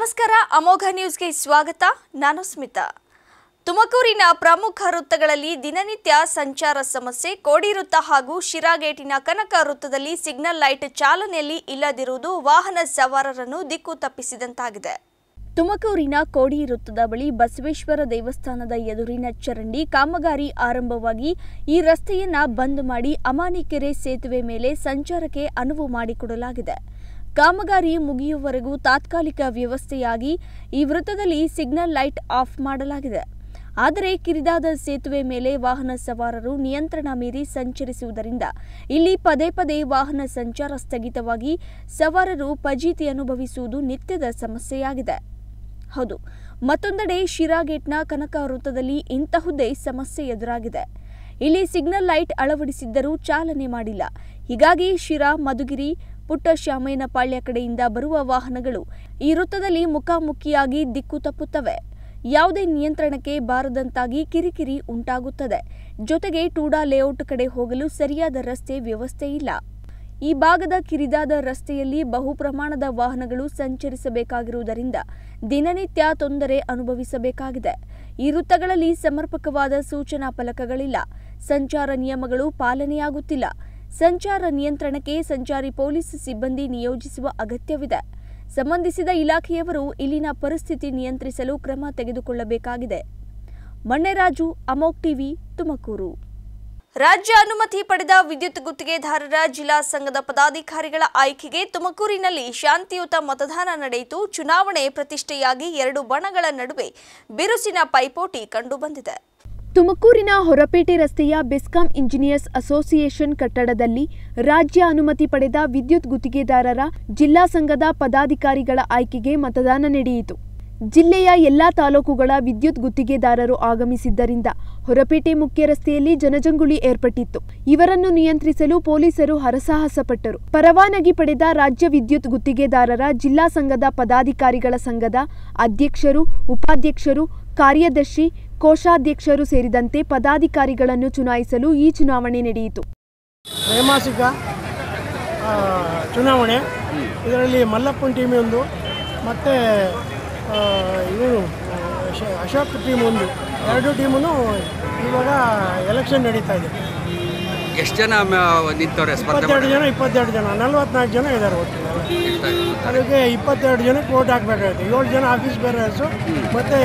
ನಮಸ್ಕಾರ ಅಮೋಘ ನ್ಯೂಸ್ಗೆ ಸ್ವಾಗತ ನಾನು ಸ್ಮಿತಾ ತುಮಕೂರಿನ ಪ್ರಮುಖ ವೃತ್ತಗಳಲ್ಲಿ ದಿನನಿತ್ಯ ಸಂಚಾರ ಸಮಸ್ಯೆ ಕೋಡಿ ವೃತ್ತ ಹಾಗೂ ಶಿರಾಗೇಟಿನ ಕನಕ ವೃತ್ತದಲ್ಲಿ ಸಿಗ್ನಲ್ ಲೈಟ್ ಚಾಲನೆಯಲ್ಲಿ ಇಲ್ಲದಿರುವುದು ವಾಹನ ಸವಾರರನ್ನು ದಿಕ್ಕು ತಪ್ಪಿಸಿದಂತಾಗಿದೆ ತುಮಕೂರಿನ ಕೋಡಿ ವೃತ್ತದ ಬಳಿ ಬಸವೇಶ್ವರ ದೇವಸ್ಥಾನದ ಎದುರಿನ ಚರಂಡಿ ಕಾಮಗಾರಿ ಆರಂಭವಾಗಿ ಈ ರಸ್ತೆಯನ್ನ ಬಂದ್ ಮಾಡಿ ಅಮಾನಿಕೆರೆ ಸೇತುವೆ ಮೇಲೆ ಸಂಚಾರಕ್ಕೆ ಅನುವು ಮಾಡಿಕೊಡಲಾಗಿದೆ ಕಾಮಗಾರಿ ಮುಗಿಯುವವರೆಗೂ ತಾತ್ಕಾಲಿಕ ವ್ಯವಸ್ಥೆಯಾಗಿ ಈ ವೃತ್ತದಲ್ಲಿ ಸಿಗ್ನಲ್ ಲೈಟ್ ಆಫ್ ಮಾಡಲಾಗಿದೆ ಆದರೆ ಕಿರಿದಾದ ಸೇತುವೆ ಮೇಲೆ ವಾಹನ ಸವಾರರು ನಿಯಂತ್ರಣ ಮೀರಿ ಸಂಚರಿಸುವುದರಿಂದ ಇಲ್ಲಿ ಪದೇ ಪದೇ ವಾಹನ ಸಂಚಾರ ಸ್ಥಗಿತವಾಗಿ ಸವಾರರು ಫಜೀತಿ ಅನುಭವಿಸುವುದು ನಿತ್ಯದ ಸಮಸ್ಯೆಯಾಗಿದೆ ಹೌದು ಮತ್ತೊಂದೆಡೆ ಶಿರಾಗೇಟ್ನ ಕನಕ ವೃತ್ತದಲ್ಲಿ ಇಂತಹುದೇ ಸಮಸ್ಯೆ ಎದುರಾಗಿದೆ ಇಲ್ಲಿ ಸಿಗ್ನಲ್ ಲೈಟ್ ಅಳವಡಿಸಿದ್ದರೂ ಚಾಲನೆ ಮಾಡಿಲ್ಲ ಹೀಗಾಗಿ ಶಿರಾ ಮಧುಗಿರಿ ಪುಟ್ಟಶ್ಯಾಮೇನಪಾಳ್ಯ ಕಡೆಯಿಂದ ಬರುವ ವಾಹನಗಳು ಈ ವೃತ್ತದಲ್ಲಿ ಮುಖಾಮುಖಿಯಾಗಿ ದಿಕ್ಕು ತಪ್ಪುತ್ತವೆ ಯಾವುದೇ ನಿಯಂತ್ರಣಕ್ಕೆ ಬಾರದಂತಾಗಿ ಕಿರಿಕಿರಿ ಉಂಟಾಗುತ್ತದೆ ಜೊತೆಗೆ ಟೂಡಾ ಲೇಔಟ್ ಕಡೆ ಹೋಗಲು ಸರಿಯಾದ ರಸ್ತೆ ವ್ಯವಸ್ಥೆ ಇಲ್ಲ ಈ ಭಾಗದ ಕಿರಿದಾದ ರಸ್ತೆಯಲ್ಲಿ ಬಹು ಪ್ರಮಾಣದ ವಾಹನಗಳು ಸಂಚರಿಸಬೇಕಾಗಿರುವುದರಿಂದ ದಿನನಿತ್ಯ ತೊಂದರೆ ಅನುಭವಿಸಬೇಕಾಗಿದೆ ಈ ವೃತ್ತಗಳಲ್ಲಿ ಸಮರ್ಪಕವಾದ ಸೂಚನಾ ಫಲಕಗಳಿಲ್ಲ ಸಂಚಾರ ನಿಯಮಗಳು ಪಾಲನೆಯಾಗುತ್ತಿಲ್ಲ ಸಂಚಾರ ನಿಯಂತ್ರಣಕ್ಕೆ ಸಂಚಾರಿ ಪೊಲೀಸ್ ಸಿಬ್ಬಂದಿ ನಿಯೋಜಿಸುವ ಅಗತ್ಯವಿದೆ ಸಂಬಂಧಿಸಿದ ಇಲಾಖೆಯವರು ಇಲ್ಲಿನ ಪರಿಸ್ಥಿತಿ ನಿಯಂತ್ರಿಸಲು ಕ್ರಮ ತೆಗೆದುಕೊಳ್ಳಬೇಕಾಗಿದೆ ಮಣ್ಣೆರಾಜು ಅಮೋಕ್ ಟಿವಿ ತುಮಕೂರು ರಾಜ್ಯ ಅನುಮತಿ ಪಡೆದ ವಿದ್ಯುತ್ ಗುತ್ತಿಗೆದಾರರ ಜಿಲ್ಲಾ ಸಂಘದ ಪದಾಧಿಕಾರಿಗಳ ಆಯ್ಕೆಗೆ ತುಮಕೂರಿನಲ್ಲಿ ಶಾಂತಿಯುತ ಮತದಾನ ನಡೆಯಿತು ಚುನಾವಣೆ ಪ್ರತಿಷ್ಠೆಯಾಗಿ ಎರಡು ಬಣಗಳ ನಡುವೆ ಬಿರುಸಿನ ಪೈಪೋಟಿ ಕಂಡುಬಂದಿದೆ ತುಮಕೂರಿನ ಹೊರಪೇಟೆ ರಸ್ತೆಯ ಬೆಸ್ಕಾಂ ಇಂಜಿನಿಯರ್ಸ್ ಅಸೋಸಿಯೇಷನ್ ಕಟ್ಟಡದಲ್ಲಿ ರಾಜ್ಯ ಅನುಮತಿ ಪಡೆದ ವಿದ್ಯುತ್ ಗುತ್ತಿಗೆದಾರರ ಜಿಲ್ಲಾ ಸಂಘದ ಪದಾಧಿಕಾರಿಗಳ ಆಯ್ಕೆಗೆ ಮತದಾನ ನಡೆಯಿತು ಜಿಲ್ಲೆಯ ಎಲ್ಲಾ ತಾಲೂಕುಗಳ ವಿದ್ಯುತ್ ಗುತ್ತಿಗೆದಾರರು ಆಗಮಿಸಿದ್ದರಿಂದ ಹೊರಪೇಟೆ ಮುಖ್ಯ ರಸ್ತೆಯಲ್ಲಿ ಜನಜಂಗುಳಿ ಏರ್ಪಟ್ಟಿತ್ತು ಇವರನ್ನು ನಿಯಂತ್ರಿಸಲು ಪೊಲೀಸರು ಹರಸಾಹಸ ಪಟ್ಟರು ಪರವಾನಗಿ ಪಡೆದ ರಾಜ್ಯ ವಿದ್ಯುತ್ ಗುತ್ತಿಗೆದಾರರ ಜಿಲ್ಲಾ ಸಂಘದ ಪದಾಧಿಕಾರಿಗಳ ಸಂಘದ ಅಧ್ಯಕ್ಷರು ಉಪಾಧ್ಯಕ್ಷರು ಕಾರ್ಯದರ್ಶಿ ಕೋಶಾಧ್ಯಕ್ಷರು ಸೇರಿದಂತೆ ಪದಾಧಿಕಾರಿಗಳನ್ನು ಚುನಾಯಿಸಲು ಈ ಚುನಾವಣೆ ನಡೆಯಿತು ತ್ರೈಮಾಸಿಕ ಆ, ಚುನಾವಣೆ ಇದರಲ್ಲಿ ಮಲ್ಲಪ್ಪನ ಟೀಮ್ ಒಂದು ಮತ್ತು ಇವನು ಅಶ- ಅಶೋಕ್ ಟೀಮ್ ಒಂದು ಎರಡು ಟೀಮೂ ಇವಾಗ ಎಲೆಕ್ಷನ್ ನಡೀತಾ ಇದೆ ಎಷ್ಟು ಜನ ಮ- ನಿಂತವ್ರೆ ಸ್ಪರ್ಧೆ ಇಪ್ಪತ್ತೆರಡು ಜನ ಇಪ್ಪತ್ತೆರಡು ಜನ ನಲ್ವತ್ನಾಲ್ಕು ಜನ ಇದ್ದಾರೆ ಒಟ್ಟು ಅದಕ್ಕೆ ಇಪ್ಪತ್ತೆರಡು ಜನಕ್ಕೆ ವೋಟ್ ಹಾಕಬೇಕಾಗುತ್ತೆ ಏಳು ಜನ ಆಫೀಸ್ ಬೇರರ್ಸು ಮತ್ತು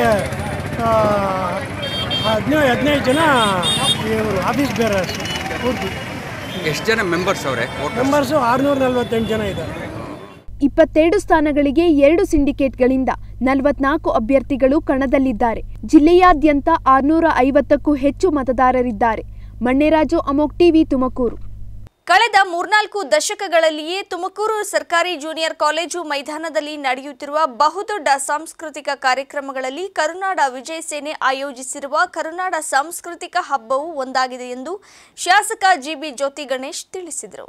ಹದಿನೈದು ಹದಿನೈದು ಜನ ಇವರು ಆಫೀಸ್ ಬೇರರ್ಸು ಪೂರ್ತಿ ಎಷ್ಟು ಜನ ಮೆಂಬರ್ಸ್ ಅವರೇ ಮೆಂಬರ್ಸು ಆರುನೂರ ನಲ್ವತ್ತೆಂಟು ಜನ ಇದ್ದಾರೆ ಇಪ್ಪತ್ತೆರಡು ಸ್ಥಾನಗಳಿಗೆ ಎರಡು ಸಿಂಡಿಕೇಟ್ಗಳಿಂದ ನಲವತ್ನಾಲ್ಕು ಅಭ್ಯರ್ಥಿಗಳು ಕಣದಲ್ಲಿದ್ದಾರೆ ಜಿಲ್ಲೆಯಾದ್ಯಂತ ಆರ್ನೂರ ಐವತ್ತಕ್ಕೂ ಹೆಚ್ಚು ಮತದಾರರಿದ್ದಾರೆ ಮಣ್ಣೆರಾಜು ಅಮೋಕ್ ಟಿವಿ ತುಮಕೂರು ಕಳೆದ ಮೂರ್ನಾಲ್ಕು ದಶಕಗಳಲ್ಲಿಯೇ ತುಮಕೂರು ಸರ್ಕಾರಿ ಜೂನಿಯರ್ ಕಾಲೇಜು ಮೈದಾನದಲ್ಲಿ ನಡೆಯುತ್ತಿರುವ ಬಹುದೊಡ್ಡ ಸಾಂಸ್ಕೃತಿಕ ಕಾರ್ಯಕ್ರಮಗಳಲ್ಲಿ ಕರುನಾಡ ವಿಜಯ ಸೇನೆ ಆಯೋಜಿಸಿರುವ ಕರುನಾಡ ಸಾಂಸ್ಕೃತಿಕ ಹಬ್ಬವು ಒಂದಾಗಿದೆ ಎಂದು ಶಾಸಕ ಜಿಬಿ ಜ್ಯೋತಿ ಗಣೇಶ್ ತಿಳಿಸಿದರು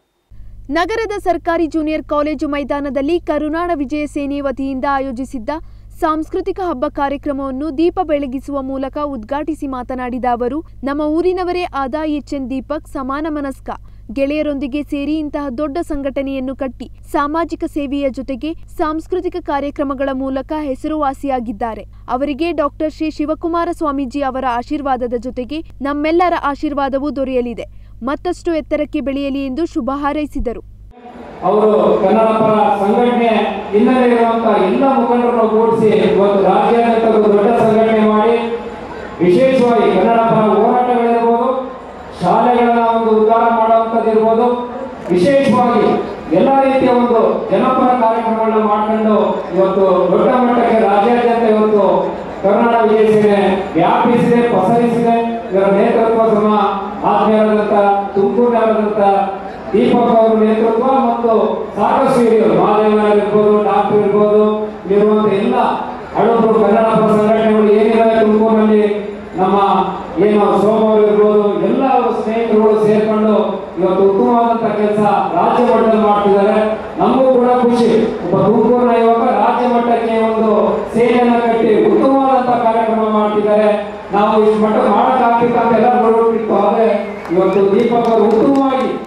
ನಗರದ ಸರ್ಕಾರಿ ಜೂನಿಯರ್ ಕಾಲೇಜು ಮೈದಾನದಲ್ಲಿ ಕರುನಾಡ ವಿಜಯ ಸೇನೆ ವತಿಯಿಂದ ಆಯೋಜಿಸಿದ್ದ ಸಾಂಸ್ಕೃತಿಕ ಹಬ್ಬ ಕಾರ್ಯಕ್ರಮವನ್ನು ದೀಪ ಬೆಳಗಿಸುವ ಮೂಲಕ ಉದ್ಘಾಟಿಸಿ ಮಾತನಾಡಿದ ಅವರು ನಮ್ಮ ಊರಿನವರೇ ಆದ ಎಚ್ಎನ್ ದೀಪಕ್ ಸಮಾನ ಮನಸ್ಕ ಗೆಳೆಯರೊಂದಿಗೆ ಸೇರಿ ಇಂತಹ ದೊಡ್ಡ ಸಂಘಟನೆಯನ್ನು ಕಟ್ಟಿ ಸಾಮಾಜಿಕ ಸೇವೆಯ ಜೊತೆಗೆ ಸಾಂಸ್ಕೃತಿಕ ಕಾರ್ಯಕ್ರಮಗಳ ಮೂಲಕ ಹೆಸರುವಾಸಿಯಾಗಿದ್ದಾರೆ ಅವರಿಗೆ ಡಾಕ್ಟರ್ ಶ್ರೀ ಶಿವಕುಮಾರ ಸ್ವಾಮೀಜಿ ಅವರ ಆಶೀರ್ವಾದದ ಜೊತೆಗೆ ನಮ್ಮೆಲ್ಲರ ಆಶೀರ್ವಾದವೂ ದೊರೆಯಲಿದೆ ಮತ್ತಷ್ಟು ಎತ್ತರಕ್ಕೆ ಬೆಳೆಯಲಿ ಎಂದು ಶುಭ ಹಾರೈಸಿದರು ಅವರು ಕನ್ನಡ ಪರ ಸಂಘಟನೆ ಹಿನ್ನೆಲೆ ಇರುವಂತಹ ಎಲ್ಲ ಮುಖಂಡರನ್ನು ಕೂಡಿಸಿ ಇವತ್ತು ರಾಜ್ಯಾದ್ಯಂತ ಒಂದು ದೊಡ್ಡ ಸಂಘಟನೆ ಮಾಡಿ ವಿಶೇಷವಾಗಿ ಕನ್ನಡ ಪರ ಹೋರಾಟಗಳಿರ್ಬೋದು ಶಾಲೆಗಳನ್ನ ಒಂದು ಉದ್ಧಾರ ಮಾಡುವಂಥದ್ದು ಇರ್ಬೋದು ವಿಶೇಷವಾಗಿ ಎಲ್ಲ ರೀತಿಯ ಒಂದು ಜನಪರ ಕಾರ್ಯಕ್ರಮಗಳನ್ನ ಮಾಡ್ಕೊಂಡು ಇವತ್ತು ದೊಡ್ಡ ಮಟ್ಟಕ್ಕೆ ರಾಜ್ಯಾದ್ಯಂತ ಇವತ್ತು ಕರ್ನಾಟಕ ವಿಜಯ ಸೇನೆ ವ್ಯಾಪಿಸಿದೆ ಪಸರಿಸಿದೆ ಇವರ ನೇತೃತ್ವ ಸಮ ಆತ್ಮೀಯರಾದಂಥ ತುಮಕೂರಿನವರಾದಂಥ ದೀಪಕ್ ಅವರ ನೇತೃತ್ವ ಮತ್ತು ಸಾಕಷ್ಟು ಹಿರಿಯರು ಮಹಾದೇವರ ಇರ್ಬೋದು ಡಾಕ್ಟರ್ ಇರ್ಬೋದು ಇರುವಂತ ಎಲ್ಲ ಹಳಬರು ಕನ್ನಡ ಪರ ಸಂಘಟನೆಗಳು ಏನಿವೆ ತುಮಕೂರಿನಲ್ಲಿ ನಮ್ಮ ಏನು ಸೋಮ ಅವರು ಇರ್ಬೋದು ಎಲ್ಲ ಅವ್ರ ಸ್ನೇಹಿತರುಗಳು ಸೇರ್ಕೊಂಡು ಇವತ್ತು ಉತ್ತಮವಾದಂತ ಕೆಲಸ ರಾಜ್ಯ ಮಟ್ಟದಲ್ಲಿ ಮಾಡ್ತಿದ್ದಾರೆ ನಮಗೂ ಕೂಡ ಖುಷಿ ಒಬ್ಬ ತುಮಕೂರಿನ ಯುವಕ ರಾಜ್ಯ ಮಟ್ಟಕ್ಕೆ ಒಂದು ಸೇನೆಯನ್ನ ಕಟ್ಟಿ ಉತ್ತಮವಾದಂತ ಕಾರ್ಯಕ್ರಮ ಮಾಡ್ತಿದ್ದಾರೆ ನಾವು ಇಷ್ಟು ಮಟ್ಟ ಮಾಡಕ್ಕಾಗ್ತಿತ್ತು ಅಂತ ಎಲ್ಲ ನೋಡ್ಬಿಟ್ಟು ಆದ್ರೆ ಇವತ್ತು ದೀಪಕ್ ಅವರು ಉತ್ತಮವಾಗಿ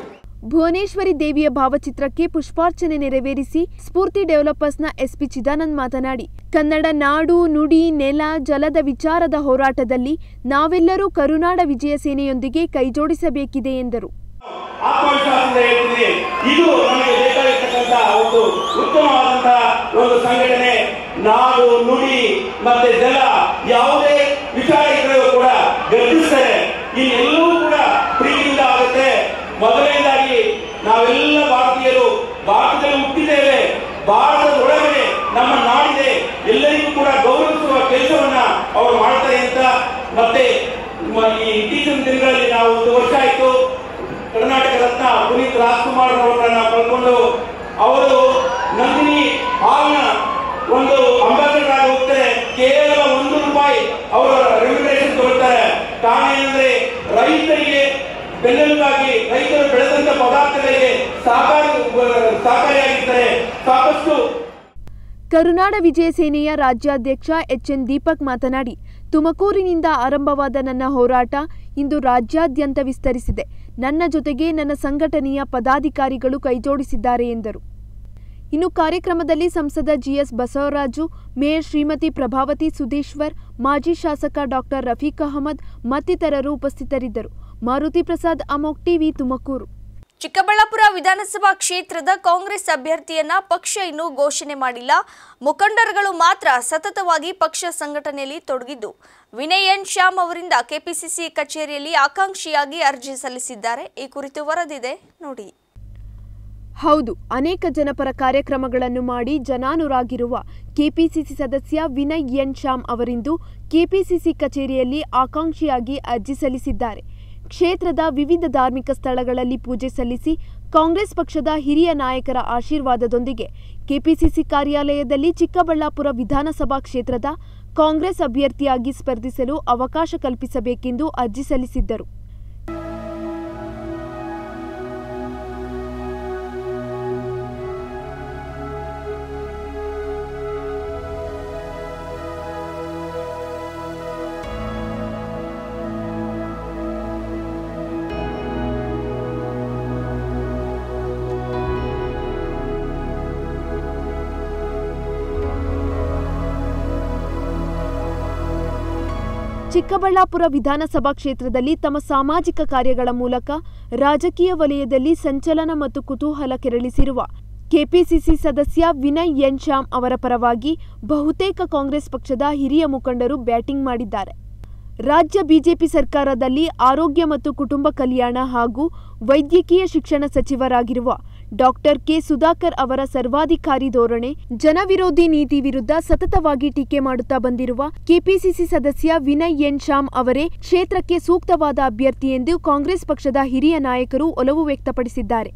ಭುವನೇಶ್ವರಿ ದೇವಿಯ ಭಾವಚಿತ್ರಕ್ಕೆ ಪುಷ್ಪಾರ್ಚನೆ ನೆರವೇರಿಸಿ ಸ್ಫೂರ್ತಿ ಡೆವಲಪರ್ಸ್ನ ಎಸ್ಪಿ ಚಿದಾನಂದ್ ಮಾತನಾಡಿ ಕನ್ನಡ ನಾಡು ನುಡಿ ನೆಲ ಜಲದ ವಿಚಾರದ ಹೋರಾಟದಲ್ಲಿ ನಾವೆಲ್ಲರೂ ಕರುನಾಡ ವಿಜಯ ಸೇನೆಯೊಂದಿಗೆ ಕೈಜೋಡಿಸಬೇಕಿದೆ ಎಂದರು ಆತ್ಮವಿಶ್ವಾಸದಿಂದ ಹೇಳ್ತೀನಿ ಇದು ನಮಗೆ ಬೇಕಾಗಿರ್ತಕ್ಕಂಥ ಒಂದು ಉತ್ತಮವಾದಂತಹ ಒಂದು ಸಂಘಟನೆ ನಾಡು ನುಡಿ ಮತ್ತೆ ಜಲ ಯಾವುದೇ ವಿಚಾರ ಇದ್ರೂ ಕೂಡ ಗರ್ಜಿಸ್ತಾರೆ ಈ ಎಲ್ಲವೂ ಕೂಡ ಪ್ರೀತಿಯಿಂದ ಆಗುತ್ತೆ ಮೊದಲನೇದಾಗಿ ನಾವೆಲ್ಲ ಭಾರತೀಯರು ಭಾರತದಲ್ಲಿ ಹುಟ್ಟಿದ್ದೇವೆ ಭಾರತದೊಳಗಡೆ ನಮ್ಮ ನಾಡಿದೆ ಎಲ್ಲರಿಗೂ ಕೂಡ ಗೌರವಿಸುವ ಕೆಲಸವನ್ನ ಅವರು ಮಾಡ್ತಾರೆ ಅಂತ ಮತ್ತೆ ಮ- ಈ ಇತ್ತೀಚಿನ ದಿನಗಳಲ್ಲಿ ನಾವು ಒಂದು ವರ್ಷ ಆಯ್ತು ಕರ್ನಾಟಕ ರತ್ನ ಪುನೀತ್ ರಾಜ್ಕುಮಾರ್ ಅವರನ್ನ ಕಳ್ಕೊಂಡು ಅವರು ನಂದಿನಿ ಹಾಲ್ನ ಒಂದು ಅಂಬಾಸಿಡರ್ ಆಗಿ ಹೋಗ್ತಾರೆ ಕೇವಲ ಒಂದು ರೂಪಾಯಿ ಅವರ ರೆಮ್ಯುನರೇಷನ್ ತಗೊಳ್ತಾರೆ ಕಾರಣ ಏನಂದ್ರೆ ರೈತರಿಗೆ ಬೆನ್ನೆಲುಬಾಗಿ ರೈತರು ಬೆಳೆದಂತ ಪದಾರ್ಥಗಳಿಗೆ ಸಹಕಾರಿ ಸಹಕಾರಿಯಾಗಿರ್ತಾರೆ ಸಾಕಷ್ಟು ಕರುನಾಡ ವಿಜಯ ಸೇನೆಯ ರಾಜ್ಯಾಧ್ಯಕ್ಷ ಎಚ್ಎನ್ ದೀಪಕ್ ಮಾತನಾಡಿ ತುಮಕೂರಿನಿಂದ ಆರಂಭವಾದ ನನ್ನ ಹೋರಾಟ ಇಂದು ರಾಜ್ಯಾದ್ಯಂತ ವಿಸ್ತರಿಸಿದೆ ನನ್ನ ಜೊತೆಗೆ ನನ್ನ ಸಂಘಟನೆಯ ಪದಾಧಿಕಾರಿಗಳು ಕೈಜೋಡಿಸಿದ್ದಾರೆ ಎಂದರು ಇನ್ನು ಕಾರ್ಯಕ್ರಮದಲ್ಲಿ ಸಂಸದ ಜಿಎಸ್ ಬಸವರಾಜು ಮೇಯರ್ ಶ್ರೀಮತಿ ಪ್ರಭಾವತಿ ಸುಧೀಶ್ವರ್ ಮಾಜಿ ಶಾಸಕ ಡಾಕ್ಟರ್ ರಫೀಕ್ ಅಹಮದ್ ಮತ್ತಿತರರು ಉಪಸ್ಥಿತರಿದ್ದರು ಮಾರುತಿ ಪ್ರಸಾದ್ ಅಮೋಕ್ ಟಿವಿ ತುಮಕೂರು ಚಿಕ್ಕಬಳ್ಳಾಪುರ ವಿಧಾನಸಭಾ ಕ್ಷೇತ್ರದ ಕಾಂಗ್ರೆಸ್ ಅಭ್ಯರ್ಥಿಯನ್ನ ಪಕ್ಷ ಇನ್ನೂ ಘೋಷಣೆ ಮಾಡಿಲ್ಲ ಮುಖಂಡರುಗಳು ಮಾತ್ರ ಸತತವಾಗಿ ಪಕ್ಷ ಸಂಘಟನೆಯಲ್ಲಿ ತೊಡಗಿದ್ದು ವಿನಯ್ ಎನ್ ಶ್ಯಾಮ್ ಅವರಿಂದ ಕೆಪಿಸಿಸಿ ಕಚೇರಿಯಲ್ಲಿ ಆಕಾಂಕ್ಷಿಯಾಗಿ ಅರ್ಜಿ ಸಲ್ಲಿಸಿದ್ದಾರೆ ಈ ಕುರಿತು ವರದಿದೆ ನೋಡಿ ಹೌದು ಅನೇಕ ಜನಪರ ಕಾರ್ಯಕ್ರಮಗಳನ್ನು ಮಾಡಿ ಜನಾನುರಾಗಿರುವ ಕೆಪಿಸಿಸಿ ಸದಸ್ಯ ವಿನಯ್ ಎನ್ ಶ್ಯಾಮ್ ಅವರಿಂದು ಕೆಪಿಸಿಸಿ ಕಚೇರಿಯಲ್ಲಿ ಆಕಾಂಕ್ಷಿಯಾಗಿ ಅರ್ಜಿ ಸಲ್ಲಿಸಿದ್ದಾರೆ ಕ್ಷೇತ್ರದ ವಿವಿಧ ಧಾರ್ಮಿಕ ಸ್ಥಳಗಳಲ್ಲಿ ಪೂಜೆ ಸಲ್ಲಿಸಿ ಕಾಂಗ್ರೆಸ್ ಪಕ್ಷದ ಹಿರಿಯ ನಾಯಕರ ಆಶೀರ್ವಾದದೊಂದಿಗೆ ಕೆಪಿಸಿಸಿ ಕಾರ್ಯಾಲಯದಲ್ಲಿ ಚಿಕ್ಕಬಳ್ಳಾಪುರ ವಿಧಾನಸಭಾ ಕ್ಷೇತ್ರದ ಕಾಂಗ್ರೆಸ್ ಅಭ್ಯರ್ಥಿಯಾಗಿ ಸ್ಪರ್ಧಿಸಲು ಅವಕಾಶ ಕಲ್ಪಿಸಬೇಕೆಂದು ಅರ್ಜಿ ಸಲ್ಲಿಸಿದ್ದರು ಚಿಕ್ಕಬಳ್ಳಾಪುರ ವಿಧಾನಸಭಾ ಕ್ಷೇತ್ರದಲ್ಲಿ ತಮ್ಮ ಸಾಮಾಜಿಕ ಕಾರ್ಯಗಳ ಮೂಲಕ ರಾಜಕೀಯ ವಲಯದಲ್ಲಿ ಸಂಚಲನ ಮತ್ತು ಕುತೂಹಲ ಕೆರಳಿಸಿರುವ ಕೆಪಿಸಿಸಿ ಸದಸ್ಯ ವಿನಯ್ ಎನ್ ಶ್ಯಾಮ್ ಅವರ ಪರವಾಗಿ ಬಹುತೇಕ ಕಾಂಗ್ರೆಸ್ ಪಕ್ಷದ ಹಿರಿಯ ಮುಖಂಡರು ಬ್ಯಾಟಿಂಗ್ ಮಾಡಿದ್ದಾರೆ ರಾಜ್ಯ ಬಿಜೆಪಿ ಸರ್ಕಾರದಲ್ಲಿ ಆರೋಗ್ಯ ಮತ್ತು ಕುಟುಂಬ ಕಲ್ಯಾಣ ಹಾಗೂ ವೈದ್ಯಕೀಯ ಶಿಕ್ಷಣ ಸಚಿವರಾಗಿರುವ ಡಾಕ್ಟರ್ ಕೆ ಸುಧಾಕರ್ ಅವರ ಸರ್ವಾಧಿಕಾರಿ ಧೋರಣೆ ಜನವಿರೋಧಿ ನೀತಿ ವಿರುದ್ಧ ಸತತವಾಗಿ ಟೀಕೆ ಮಾಡುತ್ತಾ ಬಂದಿರುವ ಕೆಪಿಸಿಸಿ ಸದಸ್ಯ ವಿನಯ್ ಎನ್ ಶ್ಯಾಮ್ ಅವರೇ ಕ್ಷೇತ್ರಕ್ಕೆ ಸೂಕ್ತವಾದ ಅಭ್ಯರ್ಥಿ ಎಂದು ಕಾಂಗ್ರೆಸ್ ಪಕ್ಷದ ಹಿರಿಯ ನಾಯಕರು ಒಲವು ವ್ಯಕ್ತಪಡಿಸಿದ್ದಾರೆ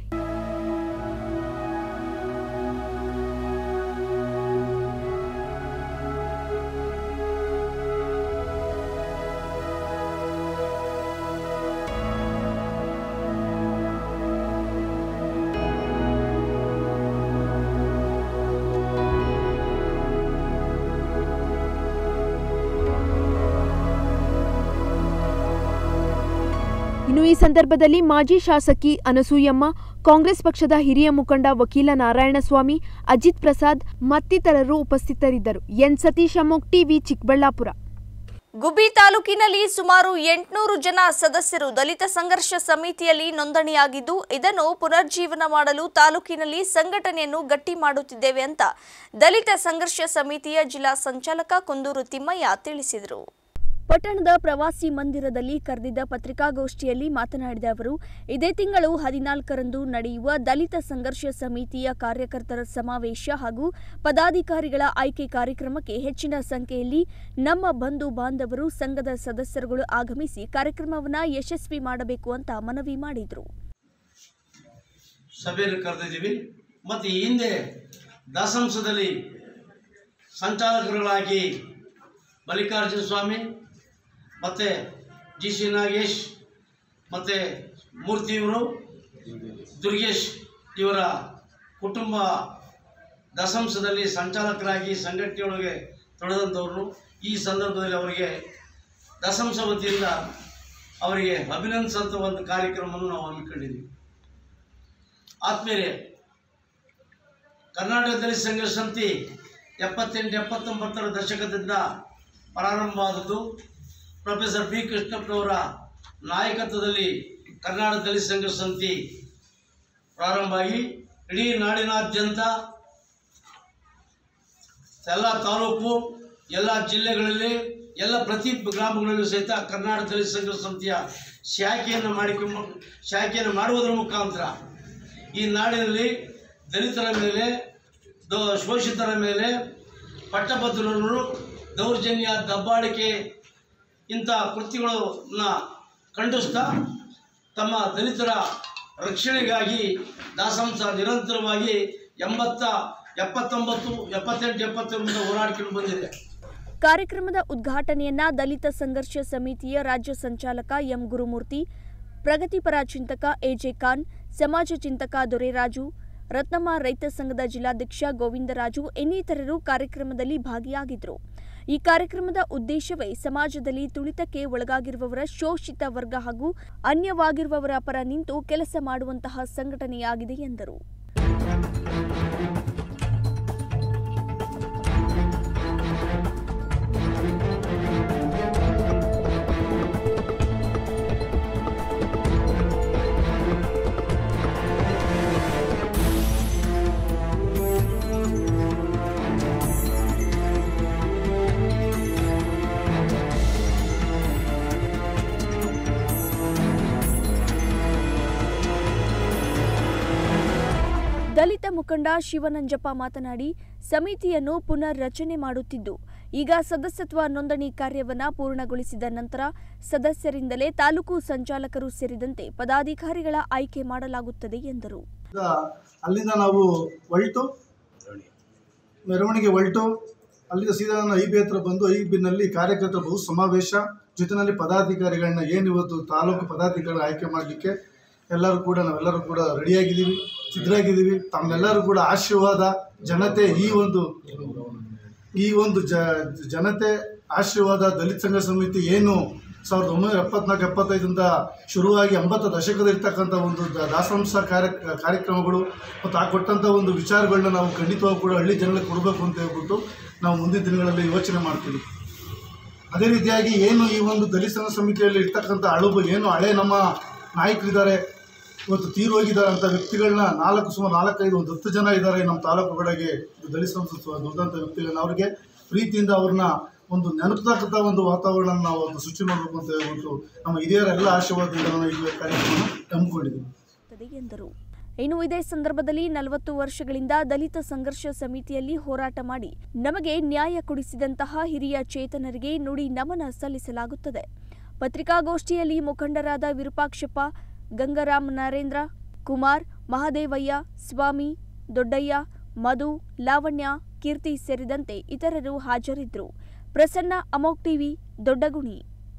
ಇನ್ನು ಈ ಸಂದರ್ಭದಲ್ಲಿ ಮಾಜಿ ಶಾಸಕಿ ಅನಸೂಯಮ್ಮ ಕಾಂಗ್ರೆಸ್ ಪಕ್ಷದ ಹಿರಿಯ ಮುಖಂಡ ವಕೀಲ ನಾರಾಯಣಸ್ವಾಮಿ ಅಜಿತ್ ಪ್ರಸಾದ್ ಮತ್ತಿತರರು ಉಪಸ್ಥಿತರಿದ್ದರು ಎನ್ ಸತೀಶ್ ಅಮೋಕ್ ಟಿವಿ ಚಿಕ್ಕಬಳ್ಳಾಪುರ ಗುಬ್ಬಿ ತಾಲೂಕಿನಲ್ಲಿ ಸುಮಾರು ಎಂಟುನೂರು ಜನ ಸದಸ್ಯರು ದಲಿತ ಸಂಘರ್ಷ ಸಮಿತಿಯಲ್ಲಿ ನೋಂದಣಿಯಾಗಿದ್ದು ಇದನ್ನು ಪುನರ್ಜೀವನ ಮಾಡಲು ತಾಲೂಕಿನಲ್ಲಿ ಸಂಘಟನೆಯನ್ನು ಗಟ್ಟಿ ಮಾಡುತ್ತಿದ್ದೇವೆ ಅಂತ ದಲಿತ ಸಂಘರ್ಷ ಸಮಿತಿಯ ಜಿಲ್ಲಾ ಸಂಚಾಲಕ ಕುಂದೂರು ತಿಮ್ಮಯ್ಯ ತಿಳಿಸಿದರು ಪಟ್ಟಣದ ಪ್ರವಾಸಿ ಮಂದಿರದಲ್ಲಿ ಕರೆದಿದ್ದ ಪತ್ರಿಕಾಗೋಷ್ಠಿಯಲ್ಲಿ ಮಾತನಾಡಿದ ಅವರು ಇದೇ ತಿಂಗಳು ಹದಿನಾಲ್ಕರಂದು ನಡೆಯುವ ದಲಿತ ಸಂಘರ್ಷ ಸಮಿತಿಯ ಕಾರ್ಯಕರ್ತರ ಸಮಾವೇಶ ಹಾಗೂ ಪದಾಧಿಕಾರಿಗಳ ಆಯ್ಕೆ ಕಾರ್ಯಕ್ರಮಕ್ಕೆ ಹೆಚ್ಚಿನ ಸಂಖ್ಯೆಯಲ್ಲಿ ನಮ್ಮ ಬಂಧು ಬಾಂಧವರು ಸಂಘದ ಸದಸ್ಯರುಗಳು ಆಗಮಿಸಿ ಕಾರ್ಯಕ್ರಮವನ್ನು ಯಶಸ್ವಿ ಮಾಡಬೇಕು ಅಂತ ಮನವಿ ಮಾಡಿದರು ಸಭೆಯನ್ನು ಕರೆದಿದ್ದೀವಿ ಮತ್ತು ಈ ಹಿಂದೆ ದಾಸಂಸದಲ್ಲಿ ಸಂಚಾಲಕರುಗಳಾಗಿ ಮಲ್ಲಿಕಾರ್ಜುನ ಸ್ವಾಮಿ ಮತ್ತು ಜಿ ಸಿ ನಾಗೇಶ್ ಮತ್ತು ಮೂರ್ತಿಯವರು ದುರ್ಗೇಶ್ ಇವರ ಕುಟುಂಬ ದಸಂಸದಲ್ಲಿ ಸಂಚಾಲಕರಾಗಿ ಸಂಘಟನೆಯೊಳಗೆ ತೊಳೆದಂಥವ್ರು ಈ ಸಂದರ್ಭದಲ್ಲಿ ಅವರಿಗೆ ದಸಂಸ ವತಿಯಿಂದ ಅವರಿಗೆ ಅಭಿನಂದಿಸಂಥ ಒಂದು ಕಾರ್ಯಕ್ರಮವನ್ನು ನಾವು ಹಮ್ಮಿಕೊಂಡಿದ್ದೀವಿ ಆತ್ಮೀಯರೇ ಕರ್ನಾಟಕ ದಲಿತ ಸಂಘರ್ಷ ಸಮಿತಿ ಎಪ್ಪತ್ತೆಂಟು ಎಪ್ಪತ್ತೊಂಬತ್ತರ ದಶಕದಿಂದ ಪ್ರಾರಂಭವಾದದ್ದು ಪ್ರೊಫೆಸರ್ ಬಿ ಕೃಷ್ಣಪ್ಪನವರ ನಾಯಕತ್ವದಲ್ಲಿ ಕರ್ನಾಟಕ ದಲಿತ ಸಂಘರ್ಷ ಸಮಿತಿ ಪ್ರಾರಂಭ ಆಗಿ ಇಡೀ ನಾಡಿನಾದ್ಯಂತ ಎಲ್ಲ ತಾಲೂಕು ಎಲ್ಲ ಜಿಲ್ಲೆಗಳಲ್ಲಿ ಎಲ್ಲ ಪ್ರತಿ ಗ್ರಾಮಗಳಲ್ಲೂ ಸಹಿತ ಕರ್ನಾಟಕ ದಲಿತ ಸಂಘರ್ಷ ಸಮಿತಿಯ ಶಾಖೆಯನ್ನು ಮಾಡಿಕೊಂಡು ಶಾಖೆಯನ್ನು ಮಾಡುವುದರ ಮುಖಾಂತರ ಈ ನಾಡಿನಲ್ಲಿ ದಲಿತರ ಮೇಲೆ ದೋ ಶೋಷಿತರ ಮೇಲೆ ಪಟ್ಟಭದ್ರರು ದೌರ್ಜನ್ಯ ದಬ್ಬಾಳಿಕೆ ಇಂಥ ಕೃತ್ಯಗಳನ್ನ ಖಂಡಿಸ್ತಾ ತಮ್ಮ ದಲಿತರ ರಕ್ಷಣೆಗಾಗಿ ದಾಸಂಸ ನಿರಂತರವಾಗಿ ಎಂಬತ್ತ ಎಪ್ಪತ್ತೊಂಬತ್ತು ಎಪ್ಪತ್ತೆಂಟು ಎಪ್ಪತ್ತೊಂಬತ್ತು ಹೋರಾಡ್ಕೊಂಡು ಬಂದಿದೆ ಕಾರ್ಯಕ್ರಮದ ಉದ್ಘಾಟನೆಯನ್ನ ದಲಿತ ಸಂಘರ್ಷ ಸಮಿತಿಯ ರಾಜ್ಯ ಸಂಚಾಲಕ ಎಂ ಗುರುಮೂರ್ತಿ ಪ್ರಗತಿಪರ ಚಿಂತಕ ಎಜೆ ಖಾನ್ ಸಮಾಜ ಚಿಂತಕ ದೊರೆರಾಜು ರತ್ನಮ್ಮ ರೈತ ಸಂಘದ ಜಿಲ್ಲಾಧ್ಯಕ್ಷ ಗೋವಿಂದರಾಜು ಇನ್ನಿತರರು ಕಾರ್ಯಕ್ರಮದಲ್ಲಿ ಭಾಗಿಯಾಗಿದ್ದರು ಈ ಕಾರ್ಯಕ್ರಮದ ಉದ್ದೇಶವೇ ಸಮಾಜದಲ್ಲಿ ತುಳಿತಕ್ಕೆ ಒಳಗಾಗಿರುವವರ ಶೋಷಿತ ವರ್ಗ ಹಾಗೂ ಅನ್ಯವಾಗಿರುವವರ ಪರ ನಿಂತು ಕೆಲಸ ಮಾಡುವಂತಹ ಸಂಘಟನೆಯಾಗಿದೆ ಎಂದರು ದಲಿತ ಮುಖಂಡ ಶಿವನಂಜಪ್ಪ ಮಾತನಾಡಿ ಸಮಿತಿಯನ್ನು ಪುನರ್ ರಚನೆ ಮಾಡುತ್ತಿದ್ದು ಈಗ ಸದಸ್ಯತ್ವ ನೋಂದಣಿ ಕಾರ್ಯವನ್ನ ಪೂರ್ಣಗೊಳಿಸಿದ ನಂತರ ಸದಸ್ಯರಿಂದಲೇ ತಾಲೂಕು ಸಂಚಾಲಕರು ಸೇರಿದಂತೆ ಪದಾಧಿಕಾರಿಗಳ ಆಯ್ಕೆ ಮಾಡಲಾಗುತ್ತದೆ ಎಂದರು ಈಗ ಅಲ್ಲಿಂದ ನಾವು ಹೊಲ್ಟು ಮೆರವಣಿಗೆ ಹೊಲ್ಟು ಅಲ್ಲಿಂದ ಸೀದಾ ನಾನು ಐ ಬಿ ಹತ್ರ ಬಂದು ಐ ಬಿನಲ್ಲಿ ಕಾರ್ಯಕರ್ತರ ಬಹು ಸಮಾವೇಶ ಜೊತೆಯಲ್ಲಿ ಪದಾಧಿಕಾರಿಗಳನ್ನ ಏನು ಇವತ್ತು ತಾಲೂಕು ಪದಾಧಿಕಾರಿಗಳನ್ನ ಆಯ್ಕೆ ಮಾಡಲಿಕ್ಕೆ ಎಲ್ಲರೂ ಕೂಡ ನಾವೆಲ್ಲರೂ ಕೂಡ ರೆಡಿಯಾಗಿದ್ದೀವಿ ಸಿದ್ಧರಾಗಿದ್ದೀವಿ ತಮ್ಮೆಲ್ಲರೂ ಕೂಡ ಆಶೀರ್ವಾದ ಜನತೆ ಈ ಒಂದು ಈ ಒಂದು ಜ ಜನತೆ ಆಶೀರ್ವಾದ ದಲಿತ ಸಂಘ ಸಮಿತಿ ಏನು ಸಾವಿರದ ಒಂಬೈನೂರ ಎಪ್ಪತ್ನಾಲ್ಕು ಎಪ್ಪತ್ತೈದರಿಂದ ಶುರುವಾಗಿ ಎಂಬತ್ತು ದಶಕದಲ್ಲಿರ್ತಕ್ಕಂಥ ಒಂದು ದ- ದಾಸಂಸ ಕಾರ್ಯ ಕಾರ್ಯಕ್ರಮಗಳು ಮತ್ತು ಆ ಕೊಟ್ಟಂಥ ಒಂದು ವಿಚಾರಗಳನ್ನ ನಾವು ಖಂಡಿತವಾಗಿ ಕೂಡ ಹಳ್ಳಿ ಜನಗಳಿಗೆ ಕೊಡಬೇಕು ಅಂತ ಹೇಳ್ಬಿಟ್ಟು ನಾವು ಮುಂದಿನ ದಿನಗಳಲ್ಲಿ ಯೋಚನೆ ಮಾಡ್ತೀವಿ ಅದೇ ರೀತಿಯಾಗಿ ಏನು ಈ ಒಂದು ದಲಿತ ಸಂಘ ಸಮಿತಿಯಲ್ಲಿ ಇರ್ತಕ್ಕಂಥ ಅಳುಬು ಏನು ಹಳೆ ನಮ್ಮ ನಾಯಕರಿದ್ದಾರೆ ಇವತ್ತು ತೀರೋಗಿದ್ದಾರೆ ಅಂತ ವ್ಯಕ್ತಿಗಳನ್ನ ನಾಲ್ಕು ಸುಮಾರು ನಾಲ್ಕೈದು ಒಂದು ಹತ್ತು ಜನ ಇದ್ದಾರೆ ನಮ್ಮ ತಾಲೂಕುಗಳಿಗೆ ದಲಿತ ಸಂಸ್ಥೆ ದುರ್ದಂಥ ವ್ಯಕ್ತಿಗಳನ್ನ ಅವರಿಗೆ ಪ್ರೀತಿಯಿಂದ ಅವ್ರನ್ನ ಒಂದು ನೆನಪತಕ್ಕಂಥ ಒಂದು ವಾತಾವರಣ ನಾವು ಒಂದು ಸೃಷ್ಟಿ ಮಾಡಬೇಕು ಅಂತ ಹೇಳ್ಬಿಟ್ಟು ನಮ್ಮ ಹಿರಿಯರ ಎಲ್ಲ ಆಶೀರ್ವಾದದಿಂದ ನಾವು ಈ ಕಾರ್ಯಕ್ರಮ ಹಮ್ಮಿಕೊಂಡಿದ್ದೀವಿ ಮಾಡುತ್ತದೆ ಎಂದರು ಇನ್ನು ಇದೇ ಸಂದರ್ಭದಲ್ಲಿ ನಲವತ್ತು ವರ್ಷಗಳಿಂದ ದಲಿತ ಸಂಘರ್ಷ ಸಮಿತಿಯಲ್ಲಿ ಹೋರಾಟ ಮಾಡಿ ನಮಗೆ ನ್ಯಾಯ ಕೊಡಿಸಿದಂತಹ ಹಿರಿಯ ಚೇತನರಿಗೆ ನುಡಿ ನಮನ ಸಲ್ಲಿಸಲಾಗುತ್ತದೆ ಪತ್ರಿಕಾಗೋಷ್ಠಿಯಲ್ಲಿ ಮುಖಂಡರಾದ ವಿರೂಪಾಕ್ಷಪ್ಪ ಗಂಗರಾಮ್ ನರೇಂದ್ರ ಕುಮಾರ್ ಮಹದೇವಯ್ಯ ಸ್ವಾಮಿ ದೊಡ್ಡಯ್ಯ ಮಧು ಲಾವಣ್ಯ ಕೀರ್ತಿ ಸೇರಿದಂತೆ ಇತರರು ಹಾಜರಿದ್ದರು ಪ್ರಸನ್ನ ಅಮೋಕ್ ಟಿವಿ ದೊಡ್ಡಗುಣಿ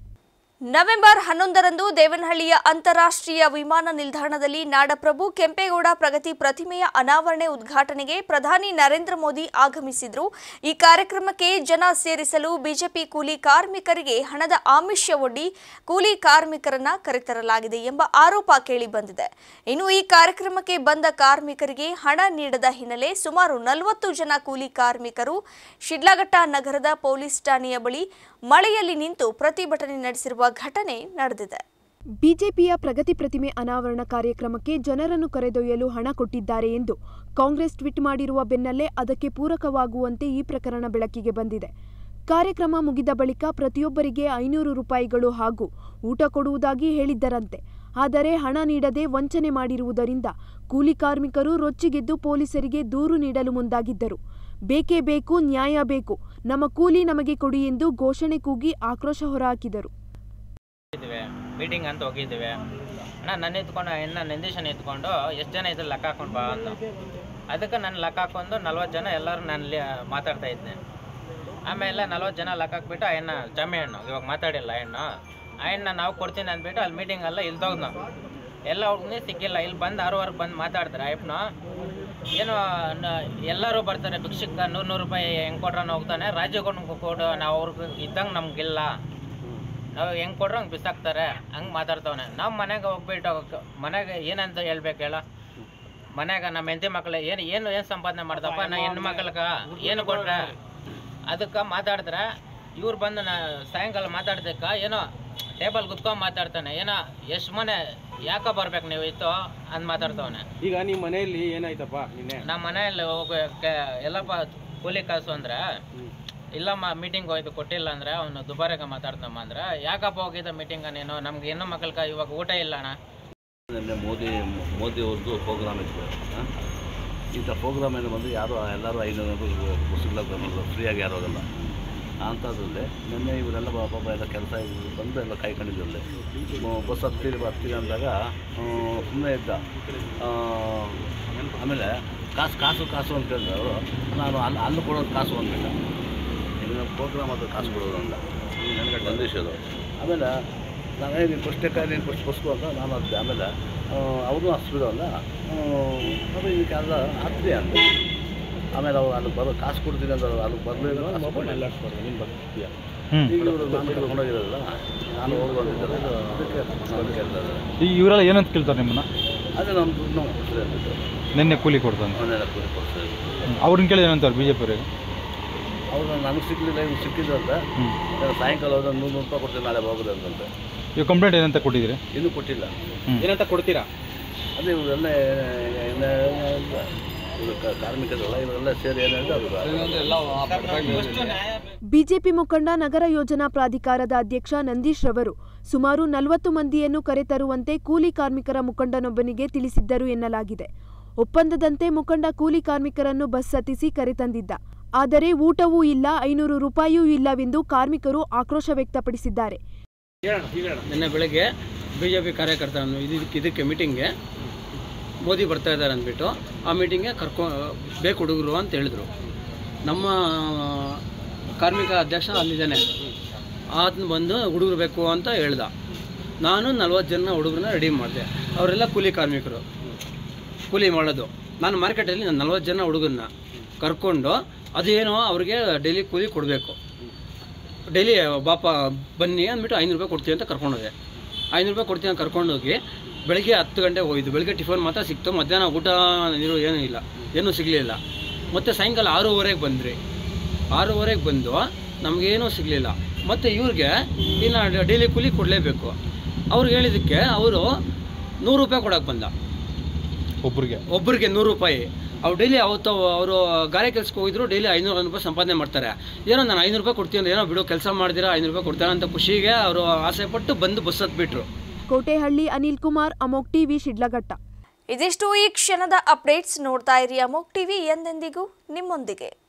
ನವೆಂಬರ್ ಹನ್ನೊಂದರಂದು ದೇವನಹಳ್ಳಿಯ ಅಂತಾರಾಷ್ಟ್ರೀಯ ವಿಮಾನ ನಿಲ್ದಾಣದಲ್ಲಿ ನಾಡಪ್ರಭು ಕೆಂಪೇಗೌಡ ಪ್ರಗತಿ ಪ್ರತಿಮೆಯ ಅನಾವರಣೆ ಉದ್ಘಾಟನೆಗೆ ಪ್ರಧಾನಿ ನರೇಂದ್ರ ಮೋದಿ ಆಗಮಿಸಿದ್ರು ಈ ಕಾರ್ಯಕ್ರಮಕ್ಕೆ ಜನ ಸೇರಿಸಲು ಬಿಜೆಪಿ ಕೂಲಿ ಕಾರ್ಮಿಕರಿಗೆ ಹಣದ ಆಮಿಷ ಒಡ್ಡಿ ಕೂಲಿ ಕಾರ್ಮಿಕರನ್ನ ಕರೆತರಲಾಗಿದೆ ಎಂಬ ಆರೋಪ ಕೇಳಿಬಂದಿದೆ ಇನ್ನು ಈ ಕಾರ್ಯಕ್ರಮಕ್ಕೆ ಬಂದ ಕಾರ್ಮಿಕರಿಗೆ ಹಣ ನೀಡದ ಹಿನ್ನೆಲೆ ಸುಮಾರು ನಲವತ್ತು ಜನ ಕೂಲಿ ಕಾರ್ಮಿಕರು ಶಿಡ್ಲಘಟ್ಟ ನಗರದ ಪೊಲೀಸ್ ಠಾಣೆಯ ಬಳಿ ಮಳೆಯಲ್ಲಿ ನಿಂತು ಪ್ರತಿಭಟನೆ ನಡೆಸಿರುವ ಘಟನೆ ನಡೆದಿದೆ ಬಿಜೆಪಿಯ ಪ್ರಗತಿ ಪ್ರತಿಮೆ ಅನಾವರಣ ಕಾರ್ಯಕ್ರಮಕ್ಕೆ ಜನರನ್ನು ಕರೆದೊಯ್ಯಲು ಹಣ ಕೊಟ್ಟಿದ್ದಾರೆ ಎಂದು ಕಾಂಗ್ರೆಸ್ ಟ್ವೀಟ್ ಮಾಡಿರುವ ಬೆನ್ನಲ್ಲೇ ಅದಕ್ಕೆ ಪೂರಕವಾಗುವಂತೆ ಈ ಪ್ರಕರಣ ಬೆಳಕಿಗೆ ಬಂದಿದೆ ಕಾರ್ಯಕ್ರಮ ಮುಗಿದ ಬಳಿಕ ಪ್ರತಿಯೊಬ್ಬರಿಗೆ ಐನೂರು ರೂಪಾಯಿಗಳು ಹಾಗೂ ಊಟ ಕೊಡುವುದಾಗಿ ಹೇಳಿದ್ದರಂತೆ ಆದರೆ ಹಣ ನೀಡದೆ ವಂಚನೆ ಮಾಡಿರುವುದರಿಂದ ಕೂಲಿ ಕಾರ್ಮಿಕರು ರೊಚ್ಚಿಗೆದ್ದು ಪೊಲೀಸರಿಗೆ ದೂರು ನೀಡಲು ಮುಂದಾಗಿದ್ದರು ಬೇಕೇ ಬೇಕು ನ್ಯಾಯ ಬೇಕು ನಮ್ಮ ಕೂಲಿ ನಮಗೆ ಕೊಡಿ ಎಂದು ಘೋಷಣೆ ಕೂಗಿ ಆಕ್ರೋಶ ಹೊರಹಾಕಿದರು ಹೋಗಿದ್ವಿ ಮೀಟಿಂಗ್ ಅಂತ ಹೋಗಿದ್ದೀವಿ ಅಣ್ಣ ನನ್ನ ಎತ್ಕೊಂಡು ಇನ್ನು ನಂದೀಶನ್ ಎತ್ಕೊಂಡು ಎಷ್ಟು ಜನ ಇದ್ರೆ ಲೆಕ್ಕ ಹಾಕೊಂಡು ಬಾ ಅಂದ ಅದಕ್ಕೆ ನಾನು ಲೆಕ್ಕ ಹಾಕೊಂಡು ನಲ್ವತ್ತು ಜನ ಎಲ್ಲರೂ ನಾನು ಇಲ್ಲಿ ಮಾತಾಡ್ತಾ ಇದ್ದೆ ಆಮೇಲೆ ನಲ್ವತ್ತು ಜನ ಲೆಕ್ಕ ಹಾಕ್ಬಿಟ್ಟು ಆ ಹೆಣ್ಣು ಜಮೆ ಹಣ್ಣು ಇವಾಗ ಮಾತಾಡಿಲ್ಲ ಆ ಹೆಣ್ಣು ಆ ಹೆಣ್ಣ ನಾವು ಕೊಡ್ತೀನಿ ಅಂದ್ಬಿಟ್ಟು ಅಲ್ಲಿ ಮೀಟಿಂಗ್ ಎಲ್ಲ ಇಲ್ಲಿ ತೆಗ್ದು ನಾವು ಎಲ್ಲ ಹುಡುಗನೇ ಸಿಕ್ಕಿಲ್ಲ ಇಲ್ಲಿ ಬಂದು ಆರೂವರೆಗೆ ಬಂದು ಮಾತಾಡ್ತಾರೆ ಅಯ್ಯಪ್ಪನ ಏನು ನ- ಎಲ್ಲರೂ ಬರ್ತಾರೆ ಭಿಕ್ಷಕ್ಕ ನೂರು ನೂರು ರೂಪಾಯಿ ಹೆಂಗೆ ಕೊಡ್ರನ್ನ ಹೋಗ್ತಾನೆ ರಾಜ್ಯಗೊಂಡು ಕೊಡು ನಾವು ಅವ್ರಿಗೆ ಇದ್ದಂಗೆ ನಮಗಿಲ್ಲ ನಾವು ಹೆಂಗೆ ಕೊಡ್ರೆ ಹಂಗೆ ಬಿಸಾಕ್ತಾರೆ ಹಂಗೆ ಮಾತಾಡ್ತವನೆ ನಾವು ಮನೆಗೆ ಹೋಗ್ಬಿಟ್ಟು ಮನೆಗೆ ಏನಂತ ಹೇಳ್ಬೇಕು ಹೇಳ ಮನ್ಯಾಗ ನಮ್ಮ ಹೆಂಡತಿ ಮಕ್ಳು ಏನು ಏನು ಏನು ಸಂಪಾದನೆ ಮಾಡ್ದಪ್ಪ ನಾ ಹೆಣ್ಣು ಮಕ್ಳಗ ಏನು ಕೊಟ್ರೆ ಅದಕ್ಕೆ ಮಾತಾಡಿದ್ರೆ ಇವ್ರು ಬಂದು ನಾ ಸಾಯಂಕಾಲ ಮಾತಾಡ್ದಕ್ಕ ಏನೋ ಟೇಬಲ್ ಕುತ್ಕೊಂಡು ಮಾತಾಡ್ತಾನೆ ಏನೋ ಎಷ್ಟು ಮನೆ ಯಾಕ ಬರ್ಬೇಕು ನೀವು ಇತ್ತು ಅಂದ್ ಮಾತಾಡ್ತವನೆ ಈಗ ನಿಮ್ಮ ಮನೆಯಲ್ಲಿ ಏನಾಯ್ತಪ್ಪ ನಿನ್ನೆ ನಮ್ಮ ಮನೆಯಲ್ಲಿ ಹೋಗಿ ಎಲ್ಲಪ್ಪ ಕೂಲಿ ಕಾಸು ಅಂದ್ರೆ ಇಲ್ಲಮ್ಮ ಮೀಟಿಂಗ್ ಹೋಯ್ತು ಕೊಟ್ಟಿಲ್ಲ ಅಂದ್ರೆ ಅವನು ದುಬಾರಿಗ ಮಾತಾಡ್ತಮ್ಮ ಅಂದ್ರೆ ಯಾಕಪ್ಪ ಹೋಗಿದ್ದ ಮೀಟಿಂಗ ನೀನು ನಮ್ಗೆ ಹೆಣ್ಣು ಮಕ್ಕಳ್ಗ ಇವಾಗ ಊಟ ಇಲ್ಲ ಅಣ್ಣ ನಿನ್ನೆ ಮೋದಿ ಮೋದಿ ಅವ್ರದ್ದು ಪ್ರೋಗ್ರಾಮ್ ಇತ್ತು ಆ? ಇಂಥ ಪ್ರೋಗ್ರಾಮ್ ಏನು ಬಂದು ಯಾರು ಎಲ್ಲರೂ ಐನೂರು ಬಸ್ಸುಗಳ ಫ್ರೀಯಾಗಿ ಯಾರು ಹೋಗಲ್ಲ ಅಂಥದ್ರಲ್ಲಿ ನಿನ್ನೆ ಇವರೆಲ್ಲ ಪಾ- ಪಾಪ ಎಲ್ಲ ಕೆಲಸ ಬಂದು ಎಲ್ಲ ಕಾಯ್ಕೊಂಡಿದ್ರಲ್ಲಿ ಬಸ್ ಹತ್ತಿರ ಹತ್ತಿರ ಅಂದಾಗ ಸುಮ್ಮನೆ ಇದ್ದ ಆ, ಆಮೇಲೆ ಕಾಸು ಕಾಸು ಕಾಸು ಅಂತ ಹೇಳಿದ್ರು ಅವರು ನಾನು ಅಲ್ಲಿ ಅಲ್ಲಿ ಕೊಡೋದು ಕಾಸು ಅಂದ್ಬಿಟ್ಟ ಇದು ನಮ್ಮ ಪ್ರೋಗ್ರಾಮ್ ಅದು ಕಾಸು ಕೊಡೋದು ಅಂತ ನನಗೆ ನಂದೀಶ್ ಅದು ಆಮೇಲೆ ನಾನೇ ನೀನು ಫಸ್ಟ್ ಕಾಯಿ ನೀನು ಫಸ್ಟ್ ಬಸ್ಕು ಅಂತ ನಾನು ಹತ್ತಿದೆ ಆಮೇಲೆ ಅವರು ಹಸ್ಬಿಡು ಅಲ್ಲ ಅದು ಇದಕ್ಕೆ ಅಲ್ಲ ಹತ್ತಿದೆ ಅಂತ ಆಮೇಲೆ ಅವ್ರು ಅಲ್ಲಿ ಬರೋ ಕಾಸು ಕೊಡ್ತೀನಿ ಅಂತ ಅಲ್ಲಿ ಬರಲಿಲ್ಲ ಎಲ್ಲ ನೀನು ಬರ್ತೀಯ ಈಗ ಇವರು ನಾನು ಕರ್ಕೊಂಡೋಗಿರೋದಲ್ಲ ನಾನು ಹೋಗಿ ಬಂದಿದ್ದಾರೆ ಇದು ಅದಕ್ಕೆ ನಾನು ಕೇಳ್ತಾರೆ ಈಗ ಇವರೆಲ್ಲ ಏನಂತ ಕೇಳ್ತಾರೆ ನಿಮ್ಮನ್ನ ಅದೇ ನಮ್ಮ ದುಡ್ಡು ನಾವು ಕೊಡ್ತೀವಿ ಅಂದ್ಬಿಟ್ಟು ನಿನ್ನೆ ಕೂಲಿ ಕೊಡ್ತಾನೆ ಮನೆಯಲ್ಲ ಕೂಲಿ ಕೊಡ್ತೀವಿ ಅವ್ರನ್ನ ಕೇಳಿದ್ರೆ ಏನಂತಾರೆ ಬಿ ಜೆ ಪಿ ಅವರಿಗೆ ಅವ್ರು ನನಗೆ ಸಿಕ್ಕಲಿಲ್ಲ ಇವ್ರು ಸಿಕ್ಕಿದ್ರು ಅಂತ ನಾನು ಸಾಯಂಕಾಲ ಹೋದ್ರೆ ನೂರು ನೂರು ರೂಪಾಯಿ ಕೊಡ್ತೀನಿ ನಾಳೆ ಹೋಗೋದು ಅಂತಂತೆ ಈಗ ಕಂಪ್ಲೇಂಟ್ ಏನಂತ ಕೊಟ್ಟಿದ್ದೀರಿ ಇನ್ನೂ ಕೊಟ್ಟಿಲ್ಲ ಏನಂತ ಕೊಡ್ತೀರಾ ಅದೇ ಇವರೆಲ್ಲ ಇವರು ಕಾರ್ಮಿಕರಲ್ಲ ಇವರೆಲ್ಲ ಸೇರಿ ಏನಿದೆ ಅದು ಬಿಜೆಪಿ ಮುಖಂಡ ನಗರ ಯೋಜನಾ ಪ್ರಾಧಿಕಾರದ ಅಧ್ಯಕ್ಷ ನಂದೀಶ್ ರವರು ಸುಮಾರು ನಲವತ್ತು ಮಂದಿಯನ್ನು ಕರೆತರುವಂತೆ ಕೂಲಿ ಕಾರ್ಮಿಕರ ಮುಖಂಡನೊಬ್ಬನಿಗೆ ತಿಳಿಸಿದ್ದರು ಎನ್ನಲಾಗಿದೆ ಒಪ್ಪಂದದಂತೆ ಮುಖಂಡ ಕೂಲಿ ಕಾರ್ಮಿಕರನ್ನು ಬಸ್ ಹತ್ತಿಸಿ ಕರೆತಂದಿದ್ದ ಆದರೆ ಊಟವೂ ಇಲ್ಲ ಐನೂರು ರೂಪಾಯಿಯೂ ಇಲ್ಲವೆಂದು ಕಾರ್ಮಿಕರು ಆಕ್ರೋಶ ವ್ಯಕ್ತಪಡಿಸಿದ್ದಾರೆ ನಿನ್ನೆ ಬೆಳಗ್ಗೆ ಬಿ ಜೆ ಪಿ ಕಾರ್ಯಕರ್ತ ಇದಕ್ಕೆ ಇದಕ್ಕೆ ಮೀಟಿಂಗ್ಗೆ ಮೋದಿ ಬರ್ತಾ ಇದ್ದಾರೆ ಅಂದ್ಬಿಟ್ಟು ಆ ಮೀಟಿಂಗ್ಗೆ ಕರ್ಕೊ ಬೇಕು ಹುಡುಗರು ಅಂತ ಹೇಳಿದ್ರು ನಮ್ಮ ಕಾರ್ಮಿಕ ಅಧ್ಯಕ್ಷ ಅಲ್ಲಿದ್ದಾನೆ ಆತನ ಬಂದು ಹುಡುಗರು ಬೇಕು ಅಂತ ಹೇಳ್ದ ನಾನು ನಲ್ವತ್ತು ಜನ ಹುಡುಗರನ್ನ ರೆಡಿ ಮಾಡಿದೆ ಅವರೆಲ್ಲ ಕೂಲಿ ಕಾರ್ಮಿಕರು ಕೂಲಿ ಮಾಡೋದು ನಾನು ಮಾರ್ಕೆಟಲ್ಲಿ ನಾನು ನಲ್ವತ್ತು ಜನ ಹುಡುಗರನ್ನ ಕರ್ಕೊಂಡು ಅದೇನೋ ಅವ್ರಿಗೆ ಡೈಲಿ ಕೂಲಿ ಕೊಡಬೇಕು ಡೈಲಿ ಬಾಪ ಬನ್ನಿ ಅಂದ್ಬಿಟ್ಟು ಐನೂರು ರೂಪಾಯಿ ಕೊಡ್ತೀವಿ ಅಂತ ಕರ್ಕೊಂಡೋದೆ ಐನೂರು ರೂಪಾಯಿ ಕೊಡ್ತೀವಿ ಅಂತ ಕರ್ಕೊಂಡೋಗಿ ಬೆಳಗ್ಗೆ ಹತ್ತು ಗಂಟೆಗೆ ಹೋಗಿದ್ದು ಬೆಳಗ್ಗೆ ಟಿಫನ್ ಮಾತ್ರ ಸಿಕ್ತು ಮಧ್ಯಾಹ್ನ ಊಟ ನೀರು ಏನೂ ಇಲ್ಲ ಏನೂ ಸಿಗಲಿಲ್ಲ ಮತ್ತು ಸಾಯಂಕಾಲ ಆರೂವರೆಗೆ ಬಂದ್ರಿ ಆರೂವರೆಗೆ ಬಂದು ನಮಗೇನೂ ಸಿಗಲಿಲ್ಲ ಮತ್ತು ಇವ್ರಿಗೆ ಇನ್ನು ಡೈಲಿ ಕೂಲಿ ಕೊಡಲೇಬೇಕು ಅವ್ರಿಗೆ ಹೇಳಿದ್ದಕ್ಕೆ ಅವರು ನೂರು ರೂಪಾಯಿ ಕೊಡೋಕೆ ಬಂದ ಒಬ್ಬರಿಗೆ ಒಬ್ಬರಿಗೆ ನೂರು ರೂಪಾಯಿ ಅವ್ರು ಡೈಲಿ ಅವತ್ತು ಅವರು ಗಾರೆ ಕೆಲ್ಸಕ್ಕೆ ಹೋಗಿದ್ರು ಡೈಲಿ ಐನೂರು ರೂಪಾಯಿ ಸಂಪಾದನೆ ಮಾಡ್ತಾರೆ ಏನೋ ನಾನು ಐನೂರು ರೂಪಾಯಿ ಕೊಡ್ತೀನಿ ಅಂದ್ರೆ ಏನೋ ಬಿಡು ಕೆಲಸ ಮಾಡಿದಿರಾ ಐನೂರು ರೂಪಾಯಿ ಕೊಡ್ತಾರೆ ಅಂತ ಖುಷಿಗೆ ಅವರು ಆಸೆ ಪಟ್ಟು ಬಂದು ಬಸ್ ಹತ್ಬಿಟ್ರು ಕೋಟೆಹಳ್ಳಿ ಅನಿಲ್ ಕುಮಾರ್ ಅಮೋಕ್ ಟಿವಿ ಶಿಡ್ಲಘಟ್ಟ ಇದಿಷ್ಟು ಈ ಕ್ಷಣದ ಅಪ್ಡೇಟ್ಸ್ ನೋಡ್ತಾ ಇರಿ ಅಮೋಕ್ ಟಿವಿ ಎಂದೆಂದಿಗೂ ನಿಮ್ಮೊಂದಿಗೆ